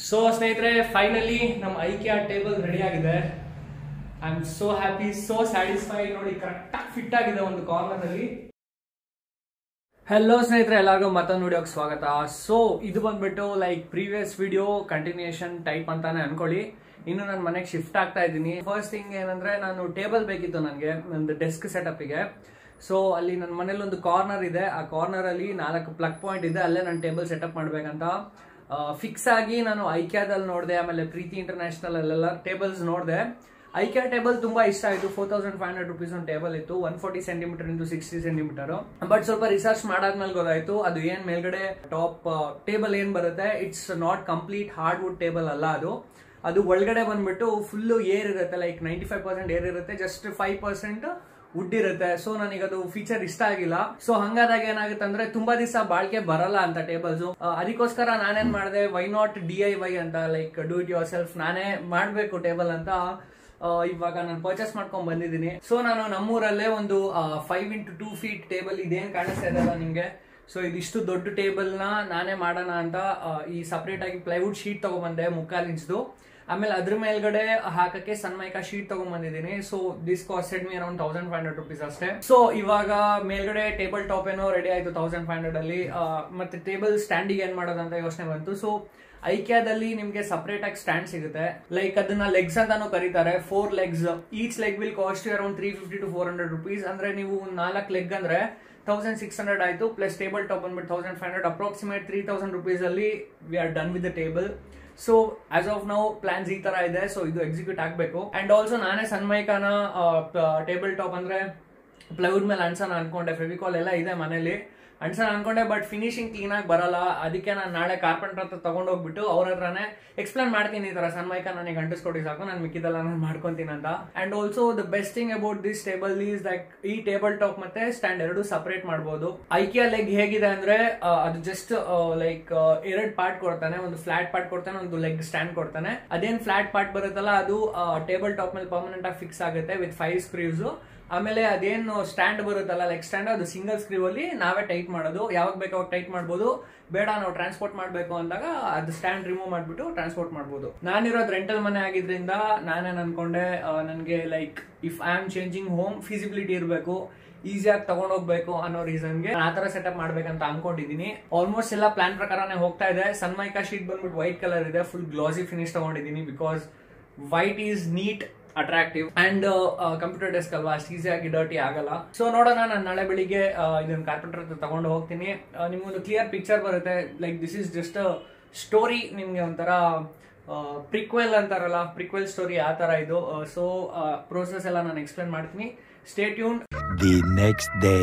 So ಸ್ನೇಹಿತರೆ finally ನಮ್ಮ IKEA table ready ಆಗಿದೆ I am so happy so satisfy ನೋಡಿ ಕರೆಕ್ಟಾಗಿ ಫಿಟ್ ಆಗಿದೆ ಒಂದು ಕಾರ್ನರ್ ಅಲ್ಲಿ ಹೆಲೋ ಸ್ನೇಹಿತರೆ ಎಲ್ಲರಿಗೂ ಮತ್ತೊಂದು ವಿಡಿಯೋಗೆ ಸ್ವಾಗತ ಸೊ ಇದು ಬಂದ್ಬಿಟ್ಟು like previous video continuation type ಅಂತಾನೆ ಅನ್ಕೊಳ್ಳಿ ಇನ್ನು ನಾನು ಮನೆಗೆ ಶಿಫ್ಟ್ ಆಗ್ತಾ ಇದ್ದೀನಿ ಫಸ್ಟ್ ಥಿಂಗ್ ಏನಂದ್ರೆ ನಾನು ಟೇಬಲ್ ಬೇಕಿತ್ತು ನನಗೆ ಒಂದು ಡೆಸ್ಕ್ ಸೆಟಪ್ಗೆ ಸೊ ಅಲ್ಲಿ ನನ್ನ ಮನೇಲಿ ಒಂದು ಕಾರ್ನರ್ ಇದೆ ಆ ಕಾರ್ನರ್ ಅಲ್ಲಿ ನಾಲ್ಕು ಪ್ಲಗ್ ಪಾಯಿಂಟ್ ಇದೆ ಅಲ್ಲೇ ನಾನು ಟೇಬಲ್ ಸೆಟಪ್ ಮಾಡ್ಬೇಕಂತ ಫಿಕ್ಸ್ ಆಗಿ ನಾನು ಐಕ್ಯಾದಲ್ಲಿ ನೋಡಿದೆ ಆಮೇಲೆ ಪ್ರೀತಿ ಇಂಟರ್ನ್ಯಾಷನಲ್ ಅಲ್ಲೆಲ್ಲ ಟೇಬಲ್ಸ್ ನೋಡಿದೆ ಐಕ್ಯಾ ಟೇಬಲ್ ತುಂಬಾ ಇಷ್ಟ ಆಯಿತು four thousand five hundred rupees ಒಂದು ಟೇಬಲ್ ಇತ್ತು one forty centimetre into sixty centimetre but ಸ್ವಲ್ಪ ರಿಸರ್ಚ್ ಮಾಡಾದ್ಮೇಲೆ ಗೊತ್ತಾಯ್ತು ಅದು ಏನ್ ಮೇಲ್ಗಡೆ ಟಾಪ್ ಟೇಬಲ್ ಏನ್ ಬರುತ್ತೆ it's not complete hard wood table ಅಲ್ಲ ಅದು ಅದು ಒಳಗಡೆ ಬಂದ್ಬಿಟ್ಟು ಫುಲ್ ಏರ್ ಇರುತ್ತೆ like ninety five percent air ಇರುತ್ತೆ ಜಸ್ಟ್ ಫೈವ್ ಪರ್ಸೆಂಟ್ ವುಡ್ ಇರುತ್ತೆ ಸೊ ನನಗೆ ಅದು ಫೀಚರ್ ಇಷ್ಟ ಆಗಿಲ್ಲ ಸೊ ಹಂಗಾದಾಗ ಏನಾಗುತ್ತೆ ಅಂದ್ರೆ ತುಂಬಾ ದಿವಸ ಬಾಳ್ಕೆ ಬರಲ್ಲ ಅಂತ ಟೇಬಲ್ಸ್ ಅದಕ್ಕೋಸ್ಕರ ನಾನೇನ್ ಮಾಡಿದೆ why not D I Y ಅಂತ like do it yourself ನಾನೇ ಮಾಡ್ಬೇಕು ಟೇಬಲ್ ಅಂತ ಆ, ಇವಾಗ ನಾನು ಪರ್ಚೇಸ್ ಮಾಡ್ಕೊಂಡ್ ಬಂದಿದ್ದೀನಿ ಸೊ ನಾನು ನಮ್ಮೂರಲ್ಲೇ ಒಂದು five into two feet table ಇದೇನ್ ಕಾಣಿಸ್ತಾ ಇದೆಯಲ್ಲ ನಿಮ್ಗೆ ಸೊ ಇದಿಷ್ಟು ದೊಡ್ಡ ಟೇಬಲ್ ನ ನಾನೇ ಮಾಡೋಣ ಅಂತ ಆ, ಈ ಸಪರೇಟ್ ಆಗಿ ಪ್ಲೈವುಡ್ ಶೀಟ್ ತಗೊಂಡ್ಬಂದೆ ಮುಕ್ಕಾಲ್ ಇಂಚ್ದು ಆಮೇಲೆ ಅದ್ರ ಮೇಲ್ಗಡೆ ಹಾಕಕ್ಕೆ ಸನ್ಮೈಕಾ ಶೀಟ್ ತಗೊಂಡ್ಬಂದಿದ್ದೀನಿ so this costed me around thousand five hundred rupees ಅಷ್ಟೇ ಸೊ ಇವಾಗ ಮೇಲ್ಗಡೆ ಟೇಬಲ್ ಟಾಪ್ ಏನೋ ರೆಡಿ ಆಯ್ತು ತೌಸಂಡ್ ಫೈವ್ ಹಂಡ್ರೆಡ್ ಅಲ್ಲಿ ಆ, ಮತ್ತೆ ಟೇಬಲ್ ಸ್ಟ್ಯಾಂಡಿಗೆ ಏನ್ ಮಾಡೋದಂತ ಯೋಚನೆ ಬಂತು ಸೊ ಐಕ್ಯಾದಲ್ಲಿ ನಿಮ್ಗೆ ಸಪರೇಟ್ ಆಗಿ ಸ್ಟ್ಯಾಂಡ್ ಸಿಗುತ್ತೆ ಲೈಕ್ ಅದನ್ನ ಲೆಗ್ಸ್ ಅಂತಾನು ಕರೀತಾರೆ four legs each leg will cost around three fifty to four hundred rupees ಅಂದ್ರೆ ನೀವು ನಾಲ್ಕು ಲೆಗ್ ಅಂದ್ರೆ ತೌಸಂಡ್ ಸಿಕ್ಸ್ ಹಂಡ್ರೆಡ್ ಆಯ್ತು ಪ್ಲಸ್ ಟೇಬಲ್ ಟಾಪ್ ಬಂದ್ಬಿಟ್ಟು thousand five hundred approximate three thousand rupees ಅಲ್ಲಿ we are done with the table so as of now plans ಈ ತರ ಇದೆ ಸೊ ಇದು ಎಕ್ಸಿಕ್ಯೂಟ್ ಆಗ್ಬೇಕು ಅಂಡ್ ಆಲ್ಸೋ ನಾನೇ ಸನ್ಮೈಕಾನ ಟೇಬಲ್ ಟಾಪ್ ಅಂದ್ರೆ ಪ್ಲೈವುಡ್ ಮೇಲೆ ಅನ್ಸನ ಅನ್ಕೊಂಡೆ ಫೆವಿಕಾಲ್ ಎಲ್ಲ ಇದೆ ಮನೇಲಿ ಅನ್ಸನ ಅನ್ಕೊಂಡೆ ಬಟ್ ಫಿನಿಶಿಂಗ್ ಕ್ಲೀನ್ ಆಗಿ ಬರಲ್ಲ ಅದಕ್ಕೆ ನಾನು ನಾಳೆ ಕಾರ್ಪೆಂಟರ್ ಹತ್ರ ತಗೊಂಡು ಹೋಗ್ಬಿಟ್ಟು ಅವ್ರ ಹತ್ರನೇ ಎಕ್ಸ್ಪ್ಲೇನ್ ಮಾಡ್ತೀನಿ ಈ ತರ ಸನ್ಮೈಕ ನನಗೆ ಅಂಟಿಸ್ಕೊಡಿ ಸಾಕು ನಾನು ಮಿಕ್ಕಿದೆಲ್ಲ ನಾನು ಮಾಡ್ಕೊಂತೀನಿ ಅಂತ and also the best thing about this table is like ಈ ಟೇಬಲ್ ಟಾಪ್ ಮತ್ತೆ ಸ್ಟ್ಯಾಂಡ್ ಎರಡು ಸಪರೇಟ್ ಮಾಡಬಹುದು ಐಕಿಯಾ ಲೆಗ್ ಹೇಗಿದೆ ಅಂದ್ರೆ ಆ, ಅದು ಜಸ್ಟ್ ಲೈಕ್ ಎರಡು ಪಾರ್ಟ್ ಕೊಡ್ತಾನೆ ಒಂದು ಫ್ಲಾಟ್ ಪಾರ್ಟ್ ಕೊಡ್ತಾನೆ ಒಂದು ಲೆಗ್ ಸ್ಟ್ಯಾಂಡ್ ಕೊಡ್ತಾನೆ ಅದೇನ್ ಫ್ಲಾಟ್ ಪಾರ್ಟ್ ಬರುತ್ತಲ್ಲ ಅದು ಟೇಬಲ್ ಟಾಪ್ ಮೇಲೆ ಪರ್ಮನೆಂಟ್ ಆಗಿ ಫಿಕ್ಸ್ ಆಗುತ್ತೆ ವಿತ್ ಫೈವ್ ಸ್ಕ್ರೀವ್ಸ್ ಆಮೇಲೆ ಅದೇನು ಸ್ಟ್ಯಾಂಡ್ ಬರುತ್ತಲ್ಲ ಲೆಗ್ ಸ್ಟ್ಯಾಂಡ್ ಅದು ಸಿಂಗಲ್ ಸ್ಕ್ರೀವ್ ಅಲ್ಲಿ ನಾವೇ ಟೈಟ್ ಮಾಡೋದು ಯಾವಾಗ ಬೇಕು ಅವಾಗ ಟೈಟ್ ಮಾಡ್ಬೋದು ಬೇಡ ನಾವು ಟ್ರಾನ್ಸ್ಪೋರ್ಟ್ ಮಾಡಬೇಕು ಅಂದಾಗ ಅದು ಸ್ಟ್ಯಾಂಡ್ ರಿಮೂವ್ ಮಾಡ್ಬಿಟ್ಟು ಟ್ರಾನ್ಸ್ಪೋರ್ಟ್ ಮಾಡ್ಬೋದು ನಾನಿರೋದು ರೆಂಟಲ್ ಮನೆ ಆಗಿದ್ರಿಂದ ನಾನೇನ್ ಅನ್ಕೊಂಡೆ ನನಗೆ like if I am changing home feasibility ಇರಬೇಕು ಈಸಿಯಾಗಿ ತಗೊಂಡೋಗ್ಬೇಕು ಅನ್ನೋ ರೀಸನ್ಗೆ ಆ ತರ ಸೆಟಪ್ ಮಾಡ್ಬೇಕಂತ ಅನ್ಕೊಂಡಿದೀನಿ ಆಲ್ಮೋಸ್ಟ್ ಎಲ್ಲ ಪ್ಲಾನ್ ಪ್ರಕಾರನೇ ಹೋಗ್ತಾ ಇದೆ ಸನ್ಮೈಕಾ ಶೀಟ್ ಬಂದ್ಬಿಟ್ಟು ವೈಟ್ ಕಲರ್ ಇದೆ ಫುಲ್ ಗ್ಲಾಸಿ ಫಿನಿಶ್ ತಗೊಂಡಿದ್ದೀನಿ because white is neat attractive and computer desk ಅಲ್ವಾ ಅಷ್ಟು ಈಸಿಯಾಗಿ ಡರ್ಟಿ ಆಗಲ್ಲ ಸೊ ನೋಡೋಣ ನಾನು ನಾಳೆ ಬೆಳಿಗ್ಗೆ ಆ, ಇದನ್ನ ಕಾರ್ಪೆಂಟರ್ ಹತ್ರ ತಗೊಂಡು ಹೋಗ್ತೀನಿ ಆ, ನಿಮ್ಗೊಂದು ಕ್ಲಿಯರ್ ಪಿಕ್ಚರ್ ಬರುತ್ತೆ like this is just story ನಿಮ್ಗೆ ಒಂಥರ ಪ್ರಿಕ್ವೆಲ್ ಅಂತಾರಲ್ಲ ಪ್ರಿಕ್ವೆಲ್ ಸ್ಟೋರಿ ಆ ತರ ಇದು ಸೊ ಪ್ರೋಸೆಸ್ ಎಲ್ಲ ನಾನು ಎಕ್ಸ್ಪ್ಲೇನ್ ಮಾಡ್ತೀನಿ stay tune The next day.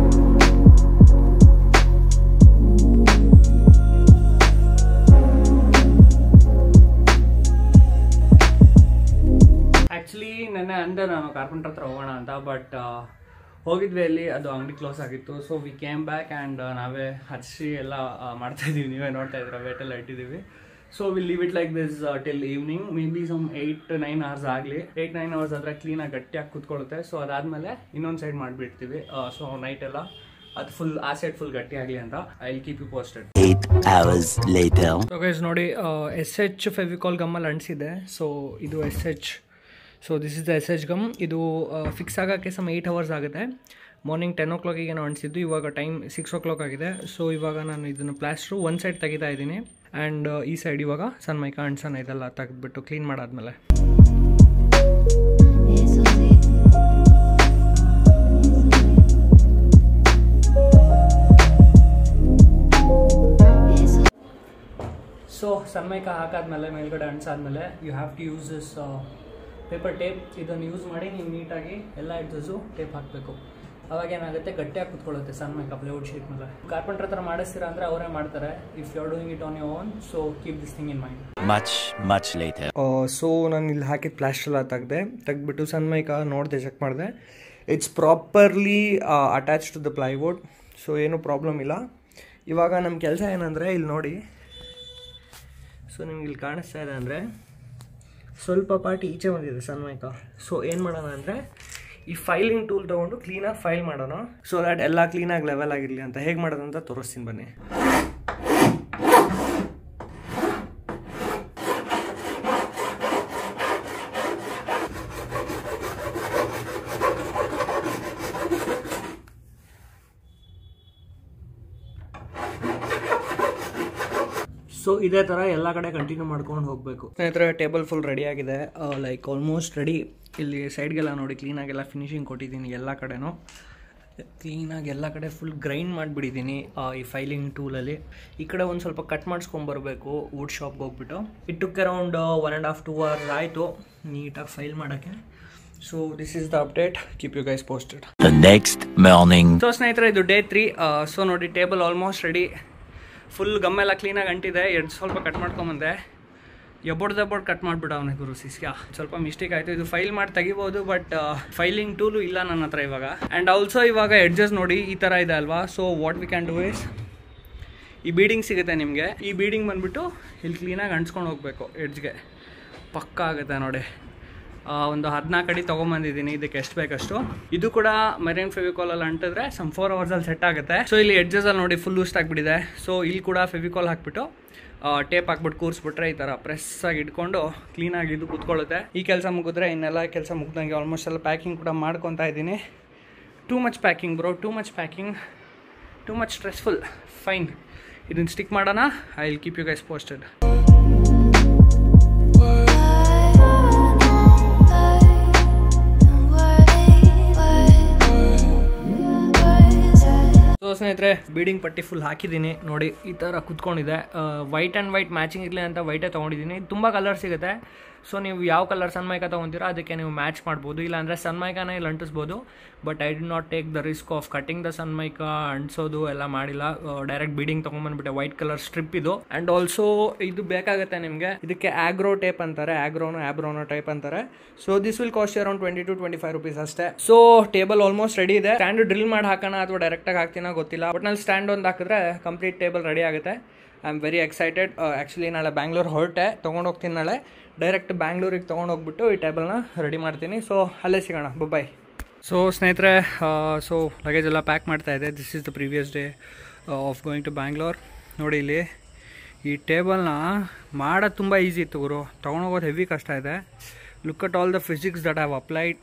Actually ನೆನ್ನೆ ಅಂದೆ ನಾನು ಕಾರ್ಪೆಂಟರ್ ಹತ್ರ ಹೋಗೋಣ ಅಂತ ಬಟ್ ಹೋಗಿದ್ವಿ ಅಲ್ಲಿ ಅದು ಅಂಗಡಿ ಕ್ಲೋಸ್ ಆಗಿತ್ತು so we came back and ನಾವೇ ಹಚ್ಚಿ ಎಲ್ಲ ಆ, ಮಾಡ್ತಾ ಇದೀವಿ ನೀವೇ ನೋಡ್ತಾ ಇದ್ರ ವೇಟೆಲ್ಲ ಇಟ್ಟಿದ್ದೀವಿ so will leave it like this till evening maybe some eight nine hours ಆಗಲಿ ಏಯ್ಟ್ ನೈನ್ ಅವರ್ಸ್ ಆದರೆ ಕ್ಲೀನಾಗಿ ಗಟ್ಟಿಯಾಗಿ ಕುತ್ಕೊಳ್ಳುತ್ತೆ ಸೊ ಅದಾದಮೇಲೆ ಇನ್ನೊಂದು ಸೈಡ್ ಮಾಡಿಬಿಡ್ತೀವಿ ಸೊ ನೈಟ್ ಎಲ್ಲ ಅದು ಫುಲ್ ಆ ಸೈಡ್ ಫುಲ್ ಗಟ್ಟಿ ಆಗಲಿ ಅಂತ I keep you posted Eight hours later. So guys ನೋಡಿ ಎಸ್ ಎಚ್ ಫೆವಿಕಾಲ್ ಗಮ್ಮಲ್ಲಿ ಅಂಟಿಸಿದೆ ಸೊ ಇದು S H so this is the S H gum ಇದು ಫಿಕ್ಸ್ ಆಗೋಕ್ಕೆ ಸಮ್ ಏಯ್ಟ್ ಅವರ್ಸ್ ಆಗುತ್ತೆ ಮಾರ್ನಿಂಗ್ ಟೆನ್ ಓ ಕ್ಲಾಕಿಗೆ ಏನೋ ಅಂಟಿಸಿದ್ದು ಇವಾಗ ಟೈಮ್ ಸಿಕ್ಸ್ ಓ ಕ್ಲಾಕ್ ಆಗಿದೆ ಸೊ ಇವಾಗ ನಾನು ಇದನ್ನು ಪ್ಲಾಸ್ಟ್ರು ಒಂದು ಸೈಡ್ ತೆಗಿತಾ ಇದ್ದೀನಿ ಆ್ಯಂಡ್ ಈ ಸೈಡ್ ಇವಾಗ ಸನ್ಮೈಕ ಅಂಟ್ಸನ ಇದೆಲ್ಲ ತೆಗೆದ್ಬಿಟ್ಟು ಕ್ಲೀನ್ ಮಾಡಾದ್ಮೇಲೆ ಸೊ ಸನ್ಮೈಕ ಹಾಕಾದ್ಮೇಲೆ ಮೇಲ್ಗಡೆ ಅಂಟಿಸಾದ್ಮೇಲೆ you have to use this paper tape ಇದನ್ನು ಯೂಸ್ ಮಾಡಿ ನೀವು ನೀಟಾಗಿ ಎಲ್ಲ ಎಡ್ಜಸ್ಸು ಟೇಪ್ ಹಾಕಬೇಕು ಅವಾಗ ಏನಾಗುತ್ತೆ ಗಟ್ಟಿಯಾಗಿ ಕುತ್ಕೊಳ್ಳುತ್ತೆ ಸನ್ಮೈಕ ಪ್ಲೇವುಡ್ ಶೀಟ್ ಮೇಲೆ ಕಾರ್ಪೆಂಟರ್ ಹತ್ರ ಮಾಡಿಸ್ತೀರಾ ಅಂದರೆ ಅವರೇ ಮಾಡ್ತಾರೆ if you are doing it on your own so keep this thing in mind Much, much later. ಸೊ ನಾನು ಇಲ್ಲಿ ಹಾಕಿದ ಪ್ಲಾಸ್ಟರ್ ಎಲ್ಲ ತೆಗ್ದೆ ತೆಗ್ದ್ಬಿಟ್ಟು ಸನ್ಮೈಕ ನೋಡಿದೆ ಚೆಕ್ ಮಾಡಿದೆ it's properly attach to the plywood so ಏನೂ ಪ್ರಾಬ್ಲಮ್ ಇಲ್ಲ ಇವಾಗ ನಮ್ಮ ಕೆಲಸ ಏನಂದರೆ ಇಲ್ಲಿ ನೋಡಿ ಸೊ ನಿಮ್ಗೆ ಇಲ್ಲಿ ಕಾಣಿಸ್ತಾ ಇದೆ ಅಂದರೆ ಸ್ವಲ್ಪ ಪಾರ್ಟ್ ಈಚೆ ಬಂದಿದೆ ಸನ್ಮೈಕ ಸೊ ಏನು ಮಾಡೋಣ ಅಂದರೆ ಈ ಫೈಲಿಂಗ್ ಟೂಲ್ ತೊಗೊಂಡು ಕ್ಲೀನಾಗಿ ಫೈಲ್ ಮಾಡೋಣ ಸೊ ದ್ಯಾಟ್ ಎಲ್ಲ ಕ್ಲೀನಾಗಿ ಲೆವೆಲ್ ಆಗಿರಲಿ ಅಂತ ಹೇಗೆ ಮಾಡೋದಂತ ತೋರಿಸ್ತೀನಿ ಬನ್ನಿ ಸೊ ಇದೇ ಥರ ಎಲ್ಲ ಕಡೆ ಕಂಟಿನ್ಯೂ ಮಾಡ್ಕೊಂಡು ಹೋಗಬೇಕು ಸ್ನೇಹಿತರೆ ಟೇಬಲ್ ಫುಲ್ ರೆಡಿ ಆಗಿದೆ ಲೈಕ್ ಆಲ್ಮೋಸ್ಟ್ ರೆಡಿ ಇಲ್ಲಿ ಸೈಡ್ಗೆಲ್ಲ ನೋಡಿ ಕ್ಲೀನಾಗೆಲ್ಲ ಫಿನಿಶಿಂಗ್ ಕೊಟ್ಟಿದ್ದೀನಿ ಎಲ್ಲ ಕಡೆನೂ ಕ್ಲೀನಾಗಿ ಎಲ್ಲ ಕಡೆ ಫುಲ್ ಗ್ರೈಂಡ್ ಮಾಡಿಬಿಟ್ಟಿದ್ದೀನಿ ಈ ಫೈಲಿಂಗ್ ಟೂಲಲ್ಲಿ ಈ ಕಡೆ ಒಂದು ಸ್ವಲ್ಪ ಕಟ್ ಮಾಡಿಸ್ಕೊಂಬರ್ಬೇಕು ವುಡ್ ಶಾಪ್ಗೆ ಹೋಗ್ಬಿಟ್ಟು it took around one and half two hours ಆಯಿತು ನೀಟಾಗಿ ಫೈಲ್ ಮಾಡೋಕ್ಕೆ so this is the update keep you guys posted The next morning. So ಸ್ನೇಹಿತರೆ ಇದು ಡೇ ತ್ರೀ ಸೊ ನೋಡಿ ಟೇಬಲ್ ಆಲ್ಮೋಸ್ಟ್ ರೆಡಿ ಫುಲ್ ಗಮ್ಮೆಲ್ಲ ಕ್ಲೀನಾಗಿ ಅಂಟಿದೆ ಎರಡು ಸ್ವಲ್ಪ ಕಟ್ ಮಾಡ್ಕೊಂಬಂದೆ ಎಬ್ಬೊಡ್ ದಬ್ಬೊಡ್ ಕಟ್ ಮಾಡಿಬಿಡ ಅವನೇ ಗುರು ಸಿಸ್ಯ ಸ್ವಲ್ಪ ಮಿಸ್ಟೇಕ್ ಆಯಿತು ಇದು ಫೈಲ್ ಮಾಡಿ ತೆಗಿಬೋದು ಬಟ್ ಫೈಲಿಂಗ್ ಟೂಲು ಇಲ್ಲ ನನ್ನ ಹತ್ರ ಇವಾಗ ಆ್ಯಂಡ್ ಆಲ್ಸೋ ಇವಾಗ ಎಡ್ಜಸ್ ನೋಡಿ ಈ ಥರ ಇದೆ ಅಲ್ವಾ so what we can do is ಈ ಬೀಡಿಂಗ್ ಸಿಗುತ್ತೆ ನಿಮಗೆ ಈ ಬೀಡಿಂಗ್ ಬಂದುಬಿಟ್ಟು ಇಲ್ಲಿ ಕ್ಲೀನಾಗಿ ಅಂಟ್ಸ್ಕೊಂಡು ಹೋಗಬೇಕು ಎಡ್ಜ್ಗೆ ಪಕ್ಕ ಆಗುತ್ತೆ ನೋಡಿ ಆ, ಒಂದು ಹದಿನಾಲ್ಕು ಅಡಿ ತೊಗೊಂಬಂದಿದ್ದೀನಿ ಇದಕ್ಕೆ ಎಷ್ಟು ಬೇಕಷ್ಟು ಇದು ಕೂಡ ಮೆರೈನ್ ಫೆವಿಕಾಲಲ್ಲಿ ಅಂಟಿದ್ರೆ ಸಮ್ ಫೋರ್ ಅವರ್ಸಲ್ಲಿ ಸೆಟ್ ಆಗುತ್ತೆ ಸೊ ಇಲ್ಲಿ ಎಡ್ಜಸಲ್ಲಿ ನೋಡಿ ಫುಲ್ ಲೂಸ್ಟ್ ಆಗಿಬಿಟ್ಟಿದೆ ಸೊ ಇಲ್ಲಿ ಕೂಡ ಫೆವಿಕಾಲ್ ಹಾಕ್ಬಿಟ್ಟು ಟೇಪ್ ಹಾಕ್ಬಿಟ್ಟು ಕೂರಿಸ್ಬಿಟ್ರೆ ಈ ಥರ ಪ್ರೆಸ್ ಆಗಿ ಇಟ್ಕೊಂಡು ಕ್ಲೀನಾಗಿ ಇದು ಕೂತ್ಕೊಳ್ಳುತ್ತೆ ಈ ಕೆಲಸ ಮುಗಿದ್ರೆ ಇನ್ನೆಲ್ಲ ಕೆಲಸ ಮುಗ್ದಂಗೆ ಆಲ್ಮೋಸ್ಟ್ ಎಲ್ಲ ಪ್ಯಾಕಿಂಗ್ ಕೂಡ ಮಾಡ್ಕೊತಾ ಇದ್ದೀನಿ too much packing bro too much packing too much stressful fine ಇದನ್ನು ಸ್ಟಿಕ್ ಮಾಡೋಣ I will keep you guys posted so ಸ್ನೇಹಿತರೆ ಬೀಡಿಂಗ್ ಪಟ್ಟಿ ಫುಲ್ ಹಾಕಿದ್ದೀನಿ ನೋಡಿ ಈ ಥರ ಕುತ್ಕೊಂಡಿದೆ ವೈಟ್ ಆ್ಯಂಡ್ ವೈಟ್ ಮ್ಯಾಚಿಂಗ್ ಇರಲಿ ಅಂತ ವೈಟೇ ತೊಗೊಂಡಿದ್ದೀನಿ ತುಂಬ ಕಲರ್ ಸಿಗುತ್ತೆ ಸೊ ನೀವು ಯಾವ ಕಲರ್ ಸನ್ಮೈಕ ತೊಗೊತೀರೋ ಅದಕ್ಕೆ ನೀವು ಮ್ಯಾಚ್ ಮಾಡ್ಬೋದು ಇಲ್ಲಾಂದರೆ ಸನ್ಮೈಕನೇ ಇಲ್ಲಿ ಅಂಟಿಸ್ಬೋದು but I did not take the risk of cutting the Sunmica ಅಂಟಿಸೋದು ಎಲ್ಲ ಮಾಡಿಲ್ಲ ಡೈರೆಕ್ಟ್ ಬೀಡಿಂಗ್ ತೊಗೊಂಬಂದ್ಬಿಟ್ಟೆ ವೈಟ್ ಕಲರ್ ಸ್ಟ್ರಿಪ್ ಇದು ಆ್ಯಂಡ್ ಆಲ್ಸೋ ಇದು ಬೇಕಾಗುತ್ತೆ ನಿಮಗೆ ಇದಕ್ಕೆ ಆಗ್ರೋ ಟೇಪ್ ಅಂತಾರೆ ಆಗ್ರೋನು ಆಬ್ರೋನೋ ಟೈಪ್ ಅಂತಾರೆ so this will cost around twenty to twenty five rupees ಅಷ್ಟೇ ಸೊ ಟೇಬಲ್ ಆಲ್ಮೋಸ್ಟ್ ರೆಡಿ ಇದೆ ಸ್ಟ್ಯಾಂಡ್ ಡ್ರಿಲ್ ಮಾಡಿ ಹಾಕೋಣ ಅಥವಾ ಡೈರೆಕ್ಟಾಗಿ ಹಾಕ್ತೀನೋ ಗೊತ್ತಿಲ್ಲ ಬಟ್ ನಲ್ಲಿ ಸ್ಟ್ಯಾಂಡ್ ಒಂದು ಹಾಕಿದ್ರೆ ಕಂಪ್ಲೀಟ್ ಟೇಬಲ್ ರೆಡಿ ಆಗುತ್ತೆ I am very excited actually ನಾಳೆ ಬ್ಯಾಂಗ್ಳೂರ್ ಹೊರಟೆ ತೊಗೊಂಡು ಹೋಗ್ತೀನಿ ನಾಳೆ ಡೈರೆಕ್ಟ್ ಬ್ಯಾಂಗ್ಳೂರಿಗೆ ತೊಗೊಂಡು ಹೋಗ್ಬಿಟ್ಟು ಈ ಟೇಬಲ್ನ ರೆಡಿ ಮಾಡ್ತೀನಿ ಸೊ ಅಲ್ಲೇ ಸಿಗೋಣ ಬಾಯ್ ಸೊ ಸ್ನೇಹಿತರೆ ಸೊ ಲಗೇಜ್ ಎಲ್ಲ ಪ್ಯಾಕ್ ಮಾಡ್ತಾ ಇದೆ this is the previous day of going to Bangalore ನೋಡಿ ಇಲ್ಲಿ ಈ ಟೇಬಲ್ನ ಮಾಡೋದು ತುಂಬ ಈಸಿ ಇತ್ತು ಗುರು ತೊಗೊಂಡೋಗೋದು ಹೆವಿ ಕಷ್ಟ ಇದೆ look at all the physics that have applied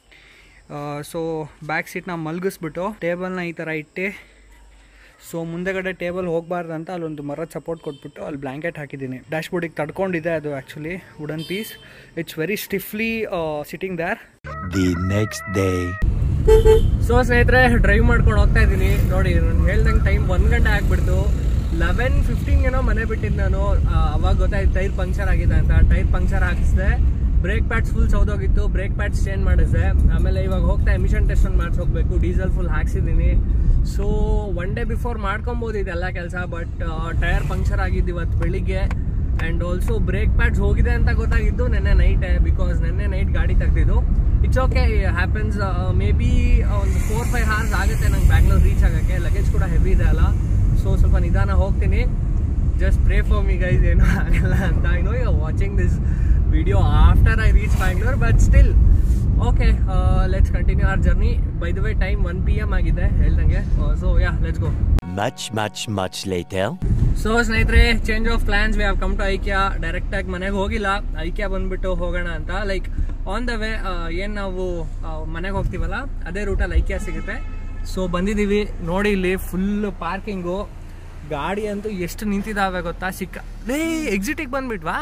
so back ಸೀಟ್ನ ಮಲಗಿಸ್ಬಿಟ್ಟು ಟೇಬಲ್ನ ಈ ಥರ ಇಟ್ಟು ಸೊ ಮುಂದೆಗಡೆ ಟೇಬಲ್ ಹೋಗಬಾರ್ದು ಅಂತ ಅಲ್ಲೊಂದು ಮರದ ಸಪೋರ್ಟ್ ಕೊಟ್ಬಿಟ್ಟು ಅಲ್ಲಿ ಬ್ಲ್ಯಾಂಕೆಟ್ ಹಾಕಿದ್ದೀನಿ ಡ್ಯಾಶ್ ಬೋರ್ಡಿಗೆ ತಡ್ಕೊಂಡಿದೆ ಅದು actually wooden piece it's very stiffly sitting there The next day. So ಸ್ನೇಹಿತರೆ ಡ್ರೈವ್ ಮಾಡ್ಕೊಂಡು ಹೋಗ್ತಾ ಇದ್ದೀನಿ ನೋಡಿ ನಾನು ಹೇಳ್ದಂಗೆ ಟೈಮ್ ಒಂದು ಗಂಟೆ ಆಗ್ಬಿಡ್ತು ಲೆವೆನ್ ಫಿಫ್ಟೀನ್ಗೇನೋ ಮನೆ ಬಿಟ್ಟಿದ್ದು ನಾನು ಆ, ಅವಾಗ ಗೊತ್ತಾಯ್ತು ಟೈರ್ ಪಂಕ್ಚರ್ ಆಗಿದೆ ಅಂತ ಟೈರ್ ಪಂಕ್ಚರ್ ಹಾಕಿಸಿದೆ ಬ್ರೇಕ್ ಪ್ಯಾಡ್ಸ್ ಫುಲ್ ಸೌದೋಗಿತ್ತು ಬ್ರೇಕ್ ಪ್ಯಾಡ್ಸ್ ಚೇಂಜ್ ಮಾಡಿಸಿದೆ ಆಮೇಲೆ ಇವಾಗ ಹೋಗ್ತಾ ಎಮಿಷನ್ ಟೆಸ್ಟ್ ಒಂದು ಮಾಡಿಸಿ ಹೋಗ್ಬೇಕು ಡೀಸೆಲ್ ಫುಲ್ ಹಾಕ್ಸಿದ್ದೀನಿ ಸೊ ಒನ್ ಡೇ ಬಿಫೋರ್ ಮಾಡ್ಕೊಬೋದು ಇದೆಲ್ಲ ಕೆಲಸ ಬಟ್ ಟೈರ್ ಪಂಕ್ಚರ್ ಆಗಿದ್ದು ಇವತ್ತು ಬೆಳಿಗ್ಗೆ ಆ್ಯಂಡ್ ಆಲ್ಸೋ ಬ್ರೇಕ್ ಪ್ಯಾಡ್ಸ್ ಹೋಗಿದೆ ಅಂತ ಗೊತ್ತಾಗಿದ್ದು ನೆನ್ನೆ ನೈಟೇ ಬಿಕಾಸ್ ನೆನ್ನೆ ನೈಟ್ ಗಾಡಿ ತೆಗ್ದಿದ್ದು it's okay happens maybe ಒಂದು ಫೋರ್ ಫೈವ್ ಅವರ್ಸ್ ಆಗುತ್ತೆ ನಂಗೆ ಬ್ಯಾಂಗ್ಳೂರ್ ರೀಚ್ ಆಗೋಕ್ಕೆ ಲಗೇಜ್ ಕೂಡ ಹೆವಿ ಇದೆ ಅಲ್ಲ ಸೊ ಸ್ವಲ್ಪ ನಿಧಾನ ಹೋಗ್ತೀನಿ just pray for me guys ಏನೂ ಆಗಲ್ಲ ಅಂತ I know you watching this video after I reach Bangalore but still okay let's continue our journey by the way time one P M ಆಗಿದೆ ಹೇಳ್ದಂಗೆ so yeah let's go Much, much, much later. So ಸ್ನೇಹಿತರೆ change of plans we have come to IKEA direct ಆಗಿ ಮನೆಗೆ ಹೋಗಿಲ್ಲ ಐಕ್ಯಾ ಬಂದ್ಬಿಟ್ಟು ಹೋಗೋಣ ಅಂತ like on the way ಏನು ನಾವು ಮನೆಗೆ ಹೋಗ್ತೀವಲ್ಲ ಅದೇ ರೂಟಲ್ಲಿ ಐಕ್ಯಾ ಸಿಗುತ್ತೆ ಸೊ ಬಂದಿದ್ದೀವಿ ನೋಡಿ ಇಲ್ಲಿ ಫುಲ್ ಪಾರ್ಕಿಂಗು ಗಾಡಿ ಅಂತೂ ಎಷ್ಟು ನಿಂತಿದ್ದಾವೆ ಗೊತ್ತಾ ಸಿಕ್ಕ ಲೇ ಎಕ್ಸಿಟಿಗೆ ಬಂದ್ಬಿಟ್ವಾ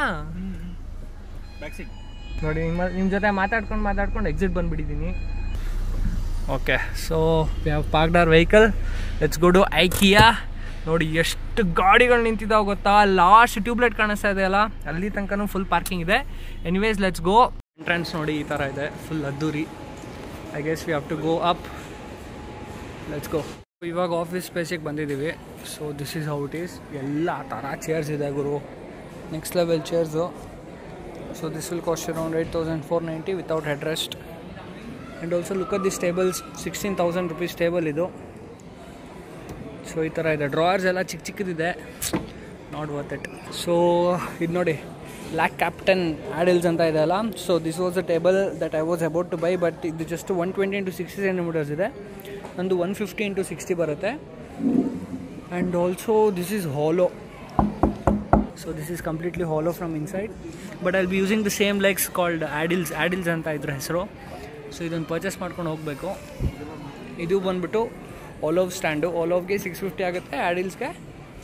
ನೋಡಿ ನಿಮ್ಮ ನಿಮ್ಮ ಜೊತೆ ಮಾತಾಡ್ಕೊಂಡು ಮಾತಾಡ್ಕೊಂಡು ಎಕ್ಸಿಟ್ ಬಂದ್ಬಿಟ್ಟಿದ್ದೀನಿ okay so we have parked our vehicle let's go to IKEA ನೋಡಿ ಎಷ್ಟು ಗಾಡಿಗಳು ನಿಂತಿದ್ದಾವೆ ಗೊತ್ತಾ ಲಾಸ್ಟ್ ಟ್ಯೂಬ್ಲೈಟ್ ಕಾಣಿಸ್ತಾ ಇದೆಯಲ್ಲ ಅಲ್ಲಿ ತನಕನೂ ಫುಲ್ ಪಾರ್ಕಿಂಗ್ ಇದೆ ಎನಿವೇಸ್ ಲೆಟ್ಸ್ ಗೋ ಎಂಟ್ರೆನ್ಸ್ ನೋಡಿ ಈ ಥರ ಇದೆ ಫುಲ್ ಅದ್ದೂರಿ I guess we have to go up let's go ಇವಾಗ ಆಫೀಸ್ ಸ್ಪೇಸಿಗೆ ಬಂದಿದ್ದೀವಿ so this is how it is ಎಲ್ಲ ಥರ ಚೇರ್ಸ್ ಇದೆ ಗುರು next level chairs so this will cost around eight thousand four ninety without head rest and also look at this tables sixteen thousand rupees table ಇದು so ಈ ಥರ ಇದೆ drawers ಎಲ್ಲ ಚಿಕ್ಕ ಚಿಕ್ಕದಿದೆ ನಾಟ್ ವರ್ತ್ ಇಟ್ ಸೊ ಇದು ನೋಡಿ Lagkapten Adils ಅಂತ ಇದೆ ಅಲ್ಲ so this was a table that I was about to buy but ಇದು just one twenty into sixty centimetres ಇದೆ ನಂದು ಒನ್ ಫಿಫ್ಟಿ ಇಂಟು ಸಿಕ್ಸ್ಟಿ ಬರುತ್ತೆ and also this is hollow so this is completely hollow from inside but I be using the same legs called Adils Adils ಅಂತ ಇದ್ರ ಹೆಸರು so ಇದನ್ನು purchase ಮಾಡ್ಕೊಂಡು ಹೋಗಬೇಕು ಇದು ಬಂದ್ಬಿಟ್ಟು ಓಲೋವ್ ಸ್ಟ್ಯಾಂಡು ಓಲೋವ್ಗೆ ಸಿಕ್ಸ್ ಫಿಫ್ಟಿ ಆಗುತ್ತೆ ಆ್ಯಡಿಲ್ಸ್ಗೆ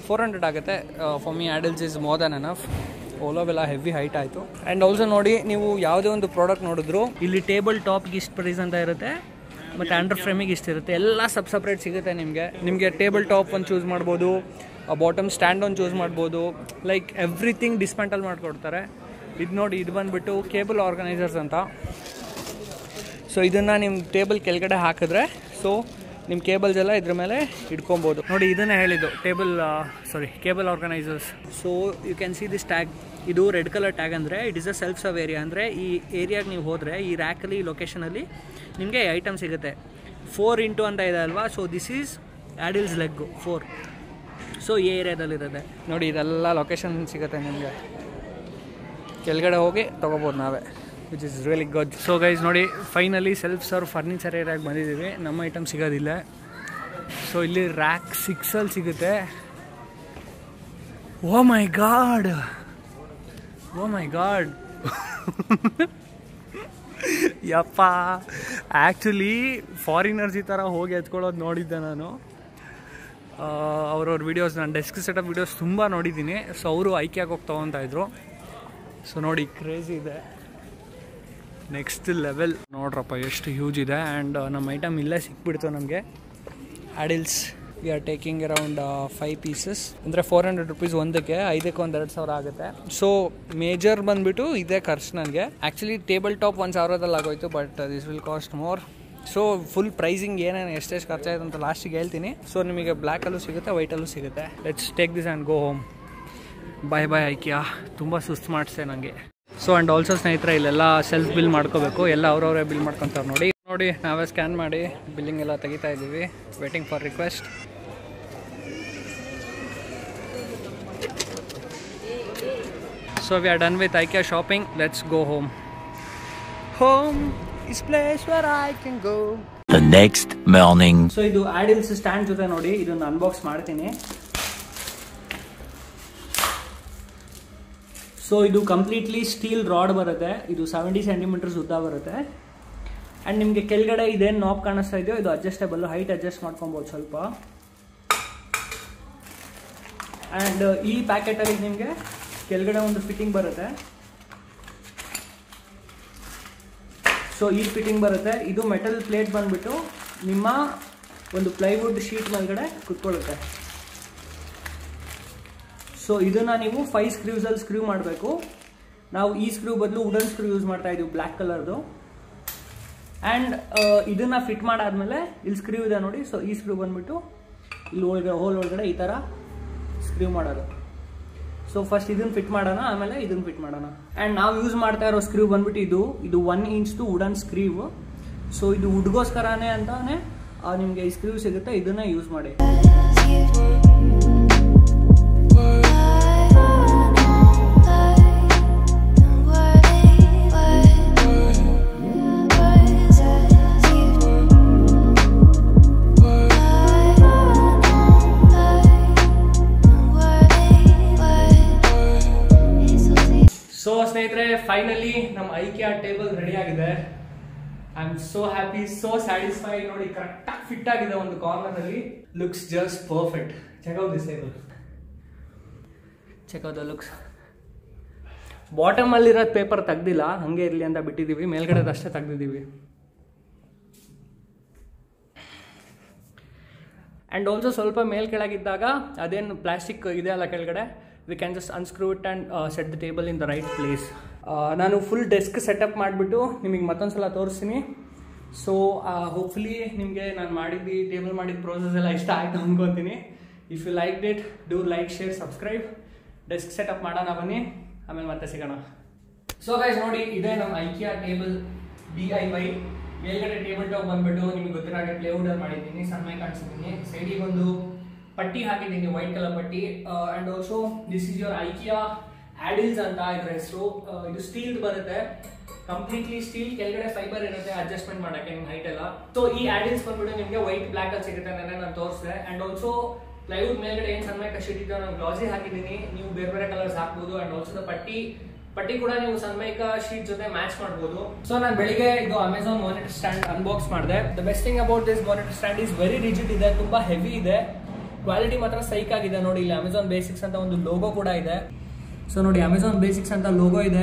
ಫೋರ್ ಹಂಡ್ರೆಡ್ ಆಗುತ್ತೆ for me Adils is more than enough ಓಲೋವೆಲ್ಲ ಹೆವಿ ಹೈಟ್ ಆಯಿತು ಆ್ಯಂಡ್ ಆಲ್ಸೋ ನೋಡಿ ನೀವು ಯಾವುದೇ ಒಂದು ಪ್ರಾಡಕ್ಟ್ ನೋಡಿದ್ರು ಇಲ್ಲಿ ಟೇಬಲ್ ಟಾಪ್ಗೆ ಇಷ್ಟು ಪ್ರೈಸ್ ಅಂತ ಇರುತ್ತೆ ಮತ್ತು ಅಂಡರ್ ಫ್ರೇಮಿಗೆ ಇಷ್ಟು ಇರುತ್ತೆ ಎಲ್ಲ ಸಬ್ ಸಪ್ರೇಟ್ ಸಿಗುತ್ತೆ ನಿಮಗೆ ನಿಮಗೆ ಟೇಬಲ್ ಟಾಪ್ ಒಂದು ಚೂಸ್ ಮಾಡ್ಬೋದು ಬಾಟಮ್ ಸ್ಟ್ಯಾಂಡ್ ಒಂದು ಚೂಸ್ ಮಾಡ್ಬೋದು ಲೈಕ್ ಎವ್ರಿಥಿಂಗ್ ಡಿಸ್ಮೆಂಟಲ್ ಮಾಡಿಕೊಡ್ತಾರೆ ಇದು ನೋಡಿ ಇದು ಬಂದುಬಿಟ್ಟು ಕೇಬಲ್ ಆರ್ಗನೈಸರ್ಸ್ ಅಂತ ಸೊ ಇದನ್ನು ನಿಮ್ಮ ಟೇಬಲ್ ಕೆಳಗಡೆ ಹಾಕಿದ್ರೆ ಸೊ ನಿಮ್ಮ ಕೇಬಲ್ಸ್ ಎಲ್ಲ ಇದ್ರ ಮೇಲೆ ಇಟ್ಕೊಬೋದು ನೋಡಿ ಇದನ್ನೇ ಹೇಳಿದ್ದು table sorry cable organisers so you can see this tag ಇದು ರೆಡ್ ಕಲರ್ ಟ್ಯಾಗ್ ಅಂದರೆ it is a self serve area ಅಂದರೆ ಈ ಏರಿಯಾಗೆ ನೀವು ಹೋದರೆ ಈ ರ್ಯಾಕಲ್ಲಿ ಈ ಲೊಕೇಶನಲ್ಲಿ ನಿಮಗೆ ಐಟಮ್ ಸಿಗುತ್ತೆ ಫೋರ್ ಇಂಟು ಅಂತ ಇದೆ ಅಲ್ವಾ so this is Adils leg four so ಈ ಏರಿಯಾದಲ್ಲಿರುತ್ತೆ ನೋಡಿ ಇದೆಲ್ಲ ಲೊಕೇಶನ್ ಸಿಗುತ್ತೆ ನಿಮಗೆ ಕೆಳಗಡೆ ಹೋಗಿ ತೊಗೋಬೋದು ನಾವೇ which is really good so guys ನೋಡಿ ಫೈನಲಿ ಸೆಲ್ಫ್ ಸರ್ವ್ ಫರ್ನಿಚರ್ ಏರಿಯಾಗೆ ಬಂದಿದ್ದೀವಿ ನಮ್ಮ ಐಟಮ್ ಸಿಗೋದಿಲ್ಲ ಸೊ ಇಲ್ಲಿ ರ್ಯಾಕ್ ಸಿಕ್ಸಲ್ಲಿ ಸಿಗುತ್ತೆ oh my god oh my god ಯಪ್ಪ ಆ್ಯಕ್ಚುಲಿ ಫಾರಿನರ್ಸ್ ಈ ಥರ ಹೋಗಿ ಎತ್ಕೊಳ್ಳೋದು ನೋಡಿದ್ದೆ ನಾನು ಅವ್ರವ್ರ ವೀಡಿಯೋಸ್ ನಾನು ಡೆಸ್ಕ್ ಸೆಟಪ್ ವೀಡಿಯೋಸ್ ತುಂಬ ನೋಡಿದ್ದೀನಿ ಸೊ ಅವರು ಐಕ್ಯಾಗಿ ಹೋಗಿ ತೊಗೊತಾ ಇದ್ರು ಸೊ ನೋಡಿ ಕ್ರೇಜಿ ಇದೆ ನೆಕ್ಸ್ಟ್ ಲೆವೆಲ್ ನೋಡ್ರಪ್ಪ ಎಷ್ಟು ಹ್ಯೂಜ್ ಇದೆ ಆ್ಯಂಡ್ ನಮ್ಮ ಐಟಮ್ ಇಲ್ಲೇ ಸಿಕ್ಬಿಡ್ತು ನಮಗೆ Adils we are taking around five pieces ಅಂದರೆ ಫೋರ್ ಹಂಡ್ರೆಡ್ ರುಪೀಸ್ ಒಂದಕ್ಕೆ ಐದಕ್ಕೆ ಒಂದು ಎರಡು ಸಾವಿರ ಆಗುತ್ತೆ ಸೊ ಮೇಜರ್ ಬಂದುಬಿಟ್ಟು ಇದೇ ಖರ್ಚು ನನಗೆ ಆ್ಯಕ್ಚುಲಿ ಟೇಬಲ್ ಟಾಪ್ ಒಂದು ಸಾವಿರದಲ್ಲಿ ಆಗೋಯ್ತು but this will cost more so full pricing ಏನೇನು ಎಷ್ಟೆಷ್ಟು ಖರ್ಚಾಯ್ತು ಅಂತ ಲಾಸ್ಟಿಗೆ ಹೇಳ್ತೀನಿ ಸೊ ನಿಮಗೆ ಬ್ಲ್ಯಾಕಲ್ಲೂ ಸಿಗುತ್ತೆ ವೈಟಲ್ಲೂ ಸಿಗುತ್ತೆ let's take this and go home bye bye IKEA ತುಂಬ ಸುಸ್ತು ಮಾಡಿಸ್ತೆ ನನಗೆ ಸೊ ಆ್ಯಂಡ್ ಆಲ್ಸೋ ಸ್ನೇಹಿತರೆ ಇಲ್ಲೆಲ್ಲ ಸೆಲ್ಫ್ ಬಿಲ್ ಮಾಡ್ಕೋಬೇಕು ಎಲ್ಲ ಅವ್ರವರೇ ಬಿಲ್ ಮಾಡ್ಕೊತಾರೆ ನೋಡಿ ನೋಡಿ ನಾವೇ ಸ್ಕ್ಯಾನ್ ಮಾಡಿ ಬಿಲ್ಲಿಂಗ್ ಎಲ್ಲ ತೆಗಿತಾ ಇದ್ದೀವಿ waiting for request so we are done with IKEA shopping let's go home home is place where I can go The next morning. So ಇದು ಆಡಿಲ್ಸ್ ಸ್ಟ್ಯಾಂಡ್ ಜೊತೆ ನೋಡಿ ಇದನ್ನ ಅನ್ಬಾಕ್ಸ್ ಮಾಡ್ತೀನಿ ಸೊ ಇದು ಕಂಪ್ಲೀಟ್ಲಿ ಸ್ಟೀಲ್ ರಾಡ್ ಬರುತ್ತೆ ಇದು seventy centimetres ಉದ್ದ ಬರುತ್ತೆ ಆ್ಯಂಡ್ ನಿಮಗೆ ಕೆಳಗಡೆ ಇದೇನು ನಾಪ್ ಕಾಣಿಸ್ತಾ ಇದೆಯೋ ಇದು ಅಡ್ಜಸ್ಟೇಬಲ್ ಹೈಟ್ ಅಡ್ಜಸ್ಟ್ ಮಾಡ್ಕೊಬೋದು ಸ್ವಲ್ಪ ಆ್ಯಂಡ್ ಈ ಪ್ಯಾಕೆಟಲ್ಲಿ ನಿಮಗೆ ಕೆಳಗಡೆ ಒಂದು ಫಿಟ್ಟಿಂಗ್ ಬರುತ್ತೆ ಸೊ ಈ ಫಿಟ್ಟಿಂಗ್ ಬರುತ್ತೆ ಇದು ಮೆಟಲ್ ಪ್ಲೇಟ್ ಬಂದ್ಬಿಟ್ಟು ನಿಮ್ಮ ಒಂದು ಪ್ಲೈವುಡ್ ಶೀಟ್ ಮೇಲ್ಗಡೆ ಕುತ್ಕೊಳ್ಳುತ್ತೆ ಸೊ ಇದನ್ನ ನೀವು ಫೈವ್ ಸ್ಕ್ರೀವ್ಸಲ್ಲಿ ಸ್ಕ್ರೀವ್ ಮಾಡಬೇಕು ನಾವು ಈ ಸ್ಕ್ರೀವ್ ಬದಲು ವುಡನ್ ಸ್ಕ್ರೀವ್ ಯೂಸ್ ಮಾಡ್ತಾ ಇದೀವಿ ಬ್ಲ್ಯಾಕ್ ಕಲರ್ದು ಆ್ಯಂಡ್ ಇದನ್ನ ಫಿಟ್ ಮಾಡಾದ್ಮೇಲೆ ಇಲ್ಲಿ ಸ್ಕ್ರೀವ್ ಇದೆ ನೋಡಿ ಸೊ ಈ ಸ್ಕ್ರೀವ್ ಬಂದ್ಬಿಟ್ಟು ಇಲ್ಲಿ ಒಳಗಡೆ ಹೋಲ್ ಒಳಗಡೆ ಈ ಥರ ಸ್ಕ್ರೀವ್ ಮಾಡೋದು ಸೊ ಫಸ್ಟ್ ಇದನ್ನ ಫಿಟ್ ಮಾಡೋಣ ಆಮೇಲೆ ಇದನ್ನ ಫಿಟ್ ಮಾಡೋಣ ಆ್ಯಂಡ್ ನಾವು ಯೂಸ್ ಮಾಡ್ತಾ ಇರೋ ಸ್ಕ್ರೀವ್ ಬಂದ್ಬಿಟ್ಟು ಇದು ಇದು ಒನ್ ಇಂಚ್ದು ವುಡನ್ ಸ್ಕ್ರೀವ್ ಸೊ ಇದು ವುಡ್ಗೋಸ್ಕರನೇ ಅಂತಾನೆ ನಿಮಗೆ ಈ ಸ್ಕ್ರೀವ್ ಸಿಗುತ್ತೆ ಇದನ್ನ ಯೂಸ್ ಮಾಡಿ ಸೊ ಸ್ನೇಹಿತರೆ ಫೈನಲಿ ನಮ್ಮ ಐಕ್ಯಾ ಟೇಬಲ್ ರೆಡಿ ಆಗಿದೆ I am so happy so satisfy ನೋಡಿ ಕರೆಕ್ಟಾಗಿ ಫಿಟ್ ಆಗಿದೆ ಒಂದು ಕಾರ್ನರ್ ಅಲ್ಲಿ looks just perfect check out this table check out the looks bottom ಅಲ್ಲಿರೋದು ಪೇಪರ್ ತೆಗ್ದಿಲ್ಲ ಹಂಗೆ ಇರಲಿ ಅಂತ ಬಿಟ್ಟಿದ್ದೀವಿ ಮೇಲ್ಗಡೆದಷ್ಟೇ ತೆಗ್ದಿದ್ದೀವಿ ಆ್ಯಂಡ್ ಆಲ್ಸೋ ಸ್ವಲ್ಪ ಮೇಲ್ ಕೆಳಗಿದ್ದಾಗ ಅದೇನು ಪ್ಲಾಸ್ಟಿಕ್ ಇದೆ ಅಲ್ಲ ಕೆಳಗಡೆ we can just unscrew it and set the table in the right place ನಾನು ಫುಲ್ ಡೆಸ್ಕ್ ಸೆಟಪ್ ಮಾಡಿಬಿಟ್ಟು ನಿಮಗೆ ಮತ್ತೊಂದು ಸಲ ತೋರಿಸ್ತೀನಿ ಸೊ ಹೋಪ್ಫುಲಿ ನಿಮಗೆ ನಾನು ಮಾಡಿದ್ದು ಟೇಬಲ್ ಮಾಡಿದ ಪ್ರೋಸೆಸ್ ಎಲ್ಲ ಇಷ್ಟ ಆಯಿತು ಅನ್ಕೊತೀನಿ if you liked it do like share subscribe desk setup ಮಾಡೋಣ ಬನ್ನಿ ಆಮೇಲೆ ಮತ್ತೆ ಸಿಗೋಣ ಸೊ ಗೈಸ್ ನೋಡಿ ಇದೇ ನಮ್ಮ IKEA table D I Y ಮೇಲ್ಗಡೆ ಟೇಬಲ್ ಟಾಪ್ ಬಂದ್ಬಿಟ್ಟು ನಿಮ್ಗೆ ಗೊತ್ತಿರೋ ಹಾಗೆ ಪ್ಲೇವುಡ್ ಅಲ್ಲಿ ಮಾಡಿದ್ದೀನಿ ಸಣ್ಣ ಕಾಣಿಸ್ತಿದ್ದೀನಿ ಸೈಡಿಗೆ ಒಂದು ಪಟ್ಟಿ ಹಾಕಿದ್ದೀನಿ ವೈಟ್ ಕಲರ್ ಪಟ್ಟಿ and also this is your IKEA Adils ಅಂತ ಇದ್ರ ಹೆಸರು ಇದು ಸ್ಟೀಲ್ ಬರುತ್ತೆ ಕಂಪ್ಲೀಟ್ಲಿ ಸ್ಟೀಲ್ ಕೆಳಗಡೆ ಫೈಬರ್ ಇರುತ್ತೆ ಅಡ್ಜಸ್ಟ್ಮೆಂಟ್ ಮಾಡಕ್ಕೆ ನಿಮ್ ಹೈಟ್ ಎಲ್ಲ ಸೊ ಈ ಆಡಿಲ್ಸ್ ಬಂದ್ಬಿಟ್ಟು ನಿಮಗೆ ವೈಟ್ ಬ್ಲಾಕ್ ಅಲ್ಲಿ ಸಿಗುತ್ತೆ ನೆನ್ನೆ ನಾನು ತೋರಿಸಿದೆ ಅಂಡ್ ಆಲ್ಸೋ ಪ್ಲೈವುಡ್ ಮೇಲ್ಗಡೆ ಏನ್ ಸಣ್ಣ ಶೀಟ್ ಇದೆ ನಾನು ಗ್ಲಾಸಿ ಹಾಕಿದ್ದೀನಿ ನೀವು ಬೇರೆ ಬೇರೆ ಕಲರ್ಸ್ ಹಾಕ್ಬೋದು ಅಂಡ್ ಆಲ್ಸೋ ದ ಪಟ್ಟಿ ಪಟ್ಟಿ ಕೂಡ ನೀವು ಸನ್ಮೈಕ ಶೀಟ್ ಜೊತೆ ಮ್ಯಾಚ್ ಮಾಡ್ಬೋದು ಸೊ ನಾನು ಬೆಳಿಗ್ಗೆ ಇದು ಅಮೆಝಾನ್ ಮಾನಿಟರ್ ಸ್ಟ್ಯಾಂಡ್ ಅನ್ಬಾಕ್ಸ್ ಮಾಡಿದೆ the best thing about this monitor stand is very rigid ಇದೆ ತುಂಬಾ ಹೆವಿ ಇದೆ ಕ್ವಾಲಿಟಿ ಮಾತ್ರ ಸೈಕ್ ಆಗಿದೆ ನೋಡಿ ಇಲ್ಲಿ ಅಮೆಝಾನ್ ಬೇಸಿಕ್ಸ್ ಅಂತ ಒಂದು ಲೋಗೋ ಕೂಡ ಇದೆ ಸೊ ನೋಡಿ ಅಮೆಝಾನ್ ಬೇಸಿಕ್ಸ್ ಅಂತ ಲೋಗೋ ಇದೆ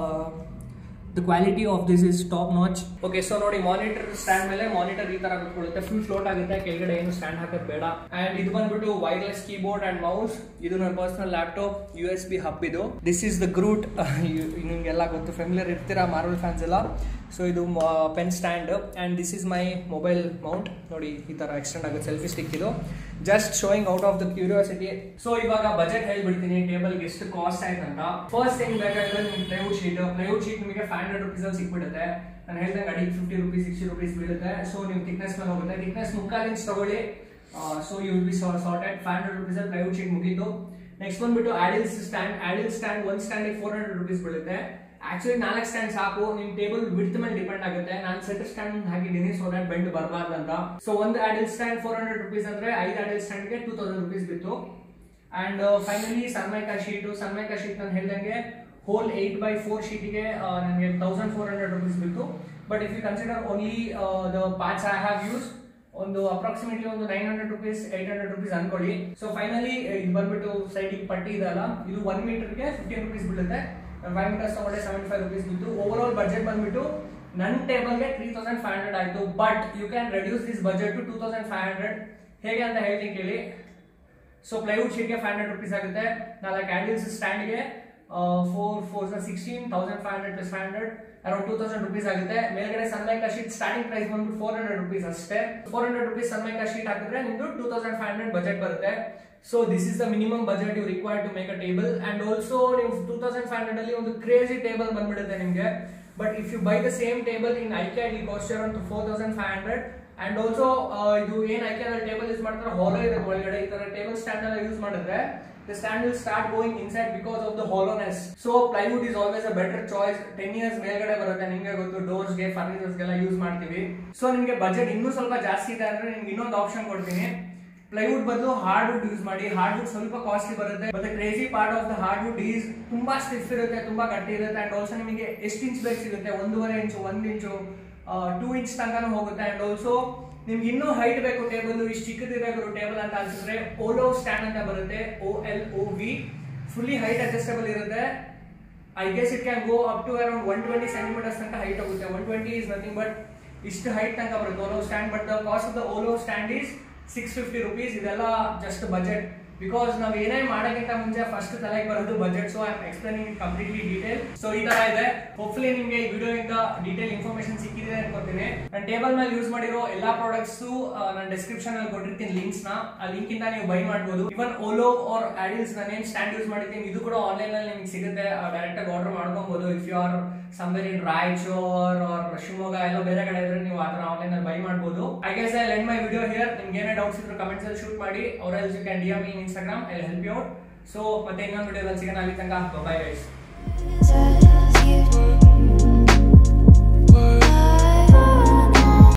the quality of this is top notch okay so ನೋಡಿ ಮಾನಿಟರ್ ಸ್ಟ್ಯಾಂಡ್ ಮೇಲೆ ಮಾನಿಟರ್ ಈ ತರ ಕುತ್ಕೊಳ್ಳುತ್ತೆ ಫುಲ್ ಫ್ಲೋಟ್ ಆಗುತ್ತೆ ಕೆಳಗಡೆ ಏನು ಸ್ಟ್ಯಾಂಡ್ ಹಾಕೋದು ಬೇಡ ಅಂಡ್ ಇದು ಬಂದ್ಬಿಟ್ಟು ವೈರ್ಲೆಸ್ ಕೀಬೋರ್ಡ್ ಅಂಡ್ ಮೌಸ್ ಇದು ನನ್ನ personal laptop U S B hub ಇದು ದಿಸ್ ಇಸ್ ದ ಗ್ರೂಟ್ ನಿಮ್ಗೆಲ್ಲ ಗೊತ್ತು ಫೆಮಿಲಿಯರ್ ಇರ್ತೀರಾ ಮಾರ್ವಲ್ ಫ್ಯಾನ್ಸ್ ಎಲ್ಲ ಸೊ ಇದು pen stand and this is my mobile mount ನೋಡಿ ಈ ತರ ಎಕ್ಸ್ಟೆಂಡ್ ಆಗುತ್ತೆ ಸೆಲ್ಫಿ ಸ್ಟಿಕ್ ಇದು just showing out of the curiosity so ಇವಾಗ ಬಜೆಟ್ ಹೇಳ್ಬಿಡ್ತೀನಿ ಟೇಬಲ್ಗೆ ಎಷ್ಟು ಕಾಸ್ಟ್ ಆಯ್ತು ಅಂತ ಫಸ್ಟ್ ಥಿಂಗ್ ಬೇಕಾದ್ರೆ ನಿಮ್ಗೆ ಪ್ಲೈವುಡ್ ಶೀಟ್ ಪ್ಲೈವುಡ್ ಶೀಟ್ ನಿಮಗೆ ಫೈವ್ ಹಂಡ್ರೆಡ್ ರುಪೀಸ್ ಅಲ್ಲಿ ಸಿಕ್ಬಿಡುತ್ತೆ ನಾನು ಹೇಳ್ದಂಗೆ ಅಡಿಗೆ ಫಿಫ್ಟಿ ರುಪೀಸ್ ಸಿಕ್ಸ್ಟಿ ರುಪೀಸ್ ಬೀಳುತ್ತೆ ಸೊ ನೀವು ಥಿಕ್ನೆಸ್ ಮೇಲೆ ಹೋಗುತ್ತೆ ಥಿಕ್ನೆಸ್ ಮುಕ್ಕಾಲು ಇಂಚ್ ತಗೊಳ್ಳಿ so you will be sorted five hundred rupees ಅಲ್ಲಿ ಪ್ಲೈವುಡ್ ಶೀಟ್ ಮುಗೀತು ನೆಕ್ಸ್ಟ್ ಬಂದ್ಬಿಟ್ಟು ಆಡಿಲ್ಸ್ ಸ್ಟ್ಯಾಂಡ್ ಆಡಿಲ್ ಸ್ಟ್ಯಾಂಡ್ ಒಂದ್ ಸ್ಟ್ಯಾಂಡ್ ಫೋರ್ ಹಂಡ್ರೆಡ್ ರುಪೀಸ್ ಬೀಳುತ್ತೆ ಆಕ್ಚುಲಿ ನಾಲ್ಕು ಸ್ಟ್ಯಾಂಡ್ ಸಾಕು ನಿಮ್ ಟೇಬಲ್ ವಿಡ್ತ್ ಮೇಲೆ ಡಿಪೆಂಡ್ ಆಗುತ್ತೆ ನಾನು ಸೆಟ್ ಸ್ಟ್ಯಾಂಡ್ ಹಾಕಿದ್ದೀನಿ ಸೊ ದಟ್ ಬೆಂಡ್ ಬರಬಾರ್ದು ಅಂತ ಸೊ ಒಂದು Adil stand four hundred rupees ಅಂದ್ರೆ ಐದು ಆಡಿಲ್ ಸ್ಟ್ಯಾಂಡ್ಗೆ ಟೂ ತೌಸಂಡ್ ರುಪೀಸ್ ಬಿತ್ತು and finally Sunmica sheet Sunmica sheet ನಾನು ಹೇಳ್ದಂಗೆ ಹೋಲ್ ಏಟ್ ಬೈ ಫೋರ್ ಶೀಟಿಗೆ ನನಗೆ ತೌಸಂಡ್ ಫೋರ್ ಹಂಡ್ರೆಡ್ ರುಪೀಸ್ ಬಿತ್ತು but if you consider only the parts I have use ಒಂದು ಅಪ್ರಾಕ್ಸಿಮೇಟ್ಲಿ ಒಂದು nine hundred rupees eight hundred rupees ಅನ್ಕೊಳ್ಳಿ so finally ಇದು ಬಂದ್ಬಿಟ್ಟು ಸೈಡಿಗೆ ಪಟ್ಟಿ ಇದೆಯಲ್ಲ ಇದು ಒನ್ ಮೀಟರ್ಗೆ ಫಿಫ್ಟೀನ್ ರುಪೀಸ್ ಬೀಳುತ್ತೆ ಫೈವ್ ಮೀಟರ್ಸ್ ತಗೊಂಡೆ ಸೆವೆಂಟಿ ಫೈವ್ ರುಪೀಸ್ ಬಿತ್ತು ಓವರ್ ಆಲ್ ಬಜೆಟ್ ಬಂದ್ಬಿಟ್ಟು ನನ್ನ ಟೇಬಲ್ಗೆ ತ್ರೀ ತೌಸಂಡ್ ಫೈವ್ ಹಂಡ್ರೆಡ್ ಆಯ್ತು but you can reduce this budget to two thousand five hundred ಹೇಗೆ ಅಂತ ಹೇಳ್ತೀನಿ ಕೇಳಿ ಸೊ ಪ್ಲೈವುಡ್ ಶೀಟ್ಗೆ ಫೈವ್ ಹಂಡ್ರೆಡ್ ರುಪೀಸ್ ಆಗುತ್ತೆ ನಾಲ್ಕು ಕ್ಯಾಂಡಲ್ಸ್ ಸ್ಟ್ಯಾಂಡ್ಗೆ four four sixteen thousand five hundred plus five hundred around two thousand rupees ಆಗುತ್ತೆ ಮೇಲ್ಗಡೆ ಸನ್ಮೈಕಾ ಶೀಟ್ ಸ್ಟಾರ್ಟಿಂಗ್ ಪ್ರೈಸ್ ಬಂದ್ಬಿಟ್ಟು ಫೋರ್ ಹಂಡ್ರೆಡ್ ರುಪೀಸ್ ಅಷ್ಟೇ four hundred rupees Sunmica sheet ಹಾಕಿದ್ರೆ ನಿಮ್ದು two thousand five hundred budget ಬರುತ್ತೆ so this is the minimum budget you require to make a table and also ನೀವು two thousand five hundred ಅಲ್ಲಿ ಒಂದು crazy table ಬಂದ್ಬಿಡುತ್ತೆ ನಿಮಗೆ but if you by the same table in IKEA it cost around four thousand five hundred and also ಇದು ಏನ್ ಐಕ್ಯಾ table use ಮಾಡ್ತಾರೆ ಹಾಲೋ ಇರುತ್ತೆ ಒಳಗಡೆ ಈ ತರ ಟೇಬಲ್ ಸ್ಟ್ಯಾಂಡ್ ಎಲ್ಲ ಯೂಸ್ ಮಾಡಿದ್ರೆ the stand will start going inside because of the hollowness. So plywood is always a better choice. 10 years ಮೇಲ್ಗಡೆ ಬರುತ್ತೆ ನಿಮ್ಗೆ ಗೊತ್ತು ಡೋರ್ಸ್ ಗೆ ಫರ್ನಿಚರ್ಸ್ ಗೆಲ್ಲ ಯೂಸ್ ಮಾಡ್ತೀವಿ ಸೊ ನಿಮ್ಗೆ ಬಜೆಟ್ ಇನ್ನೂ ಸ್ವಲ್ಪ ಜಾಸ್ತಿ ಇದೆ ಅಂದ್ರೆ ನಿಮ್ಗೆ ಇನ್ನೊಂದು ಆಪ್ಷನ್ ಕೊಡ್ತೀನಿ ಪ್ಲೈವುಡ್ ಬದಲು ಹಾರ್ಡ್ ವುಡ್ ಯೂಸ್ ಮಾಡಿ ಹಾರ್ಡ್ ವುಡ್ ಸ್ವಲ್ಪ ಕಾಸ್ಟ್ಲಿ ಬರುತ್ತೆ but crazy part of the hard wood is ತುಂಬಾ ಸ್ಟಿಫ್ ಇರುತ್ತೆ ತುಂಬಾ ಗಟ್ಟಿ ಇರುತ್ತೆ ಅಂಡ್ ಆಲ್ಸೋ ನಿಮಗೆ ಎಷ್ಟು ಇಂಚ್ ಬೇಕು ಸಿಗುತ್ತೆ ಒಂದೂವರೆ ಇಂಚು ಒಂದ್ ಇಂಚು ಟೂ ಇಂಚ್ ತನಕನೂ ಹೋಗುತ್ತೆ ಅಂಡ್ ಆಲ್ಸೋ ನಿಮ್ಗೆ ಇನ್ನೂ ಹೈಟ್ ಬೇಕು ಟೇಬಲ್ ಇಷ್ಟು ಚಿಕ್ಕದಿರಬೇಕು ಟೇಬಲ್ ಅಂತ ಅನ್ಸಿದ್ರೆ ಓಲೋ ಸ್ಟ್ಯಾಂಡ್ ಅಂತ ಬರುತ್ತೆ O L O V fully height adjustable ಇರುತ್ತೆ I guess it can go up to around one twenty centimetres ತನಕ ಹೈಟ್ ಹೋಗುತ್ತೆ one twenty is nothing but ಇಷ್ಟು ಹೈಟ್ ತನಕ ಬರುತ್ತೆ Olov stand but the cost of the Olov stand is six fifty rupees ಇದೆಲ್ಲ just budget because ನಾವ್ ಏನೇ ಮಾಡೋಕ್ಕಿಂತ ಮುಂಚೆ ಫಸ್ಟ್ ತಲೆಗೆ ಬರೋದು budget so I am explaining it completely detail so ಈ ತರ ಇದೆ ಹೋಪ್ಫುಲಿ ನಿಮ್ಗೆ ಈ ವಿಡಿಯೋ ಇಂದ ಡೀಟೇಲ್ ಇನ್ಫಾರ್ಮೇಶನ್ ಸಿಕ್ಕಿದೆ ಅನ್ಕೋತೀನಿ ನಾನು ಟೇಬಲ್ ಮೇಲೆ ಯೂಸ್ ಮಾಡಿರೋ ಎಲ್ಲಾ ಪ್ರಾಡಕ್ಟ್ಸ್ ನಾನು ಡಿಸ್ಕ್ರಿಪ್ಷನ್ ಅಲ್ಲಿ ಕೊಟ್ಟಿರ್ತೀನಿ ಲಿಂಕ್ಸ್ ನ ಆ ಲಿಂಕ್ ಇಂದ ನೀವು ಬೈ ಮಾಡಬಹುದು ಇವನ್ ಓಲೋ ಆರ್ ಆಡಿಲ್ಸ್ ನಾನು ಏನ್ ಸ್ಟ್ಯಾಂಡ್ ಯೂಸ್ ಮಾಡಿದ್ದೀನಿ ಇದು ಕೂಡ ಆನ್ಲೈನ್ ಅಲ್ಲಿ ನಿಮ್ಗೆ ಸಿಗುತ್ತೆ ಡೈರೆಕ್ಟ್ ಆಗಿ ಆರ್ಡರ್ ಮಾಡ್ಕೊಬಹುದು if you are somewhere in Raichur or Shivamogga ಎಲ್ಲ ಬೇರೆ ಕಡೆ ಇದ್ರೆ ನೀವು ಆತರ ಆನ್ಲೈನ್ ಅಲ್ಲಿ ಬೈ ಮಾಡಬಹುದು I guess I lend my video here ನಿಮ್ಗೆ ಏನೇ ಡೌಟ್ಸ್ ಇದ್ರು ಕಮೆಂಟ್ಸ್ ಅಲ್ಲಿ ಶೂಟ್ ಮಾಡಿ ಅವರ you can D M in Instagram I help you out so ಮತ್ತೆ ಇನ್ನೊಂದು ವಿಡಿಯೋದಲ್ಲಿ ಸಿಗೋಣ ಅಲ್ಲಿ ತನಕ ಬೈ ಗೈಸ್ Touch you